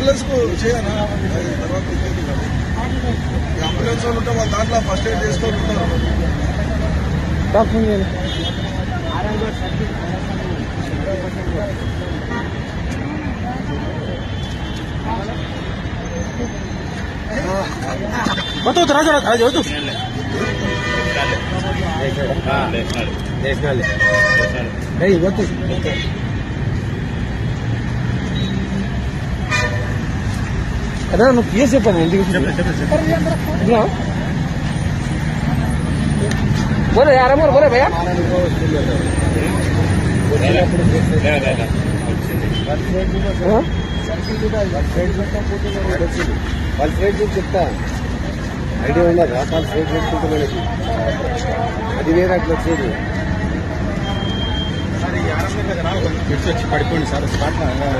Ambulance కు చేయనా అది తర్వాత ఇచ్చేది కాదు. ఈ అంబులెన్స్ వాళ్ళు ఉంటే వాళ్ళ దాంట్లో ఫస్ట్ ఎయిడ్ చేసుకొని ఉంటారు వద్దు రాజా రాజా వద్దు ఏయ్ వద్దు అదే నువ్వు కేసు చెప్పాను ఎందుకు ఇదిగో. बोलो यार अमर बोलो भैया हाँ? వాళ్ళ ఫ్రెండ్ చెప్తా ఐడియా ఉన్నదా వాళ్ళ ఫ్రెండ్ పెట్టుకుంటే మనకి అది వేరే అట్లా వచ్చేది పడిపోండి సార్ స్పాట్